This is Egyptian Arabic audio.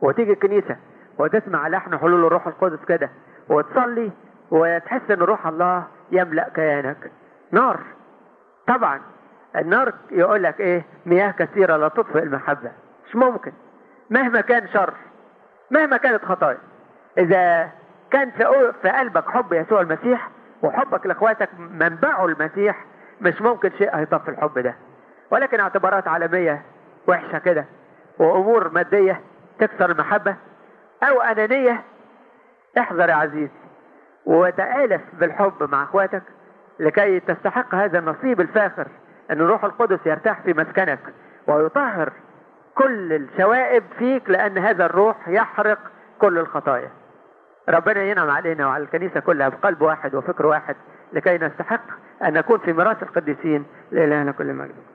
وتيجي الكنيسة وتسمع لحن حلول الروح القدس كده وتصلي وتحس ان روح الله يملأ كيانك نار طبعا النار يقول لك ايه مياه كثيرة لا تطفئ المحبة مش ممكن مهما كان شر مهما كانت خطايا اذا كان في في قلبك حب يسوع المسيح وحبك لاخواتك منبعه المسيح مش ممكن شيء هيطفي الحب ده ولكن اعتبارات عالمية وحشة كده وامور مادية تكسر المحبة او انانية احذر يا عزيزي وتآلف بالحب مع اخواتك لكي تستحق هذا النصيب الفاخر ان الروح القدس يرتاح في مسكنك ويطهر كل الشوائب فيك لان هذا الروح يحرق كل الخطايا ربنا ينعم علينا وعلى الكنيسة كلها بقلب واحد وفكر واحد لكي نستحق ان نكون في ميراث القديسين لإلهنا كل مجد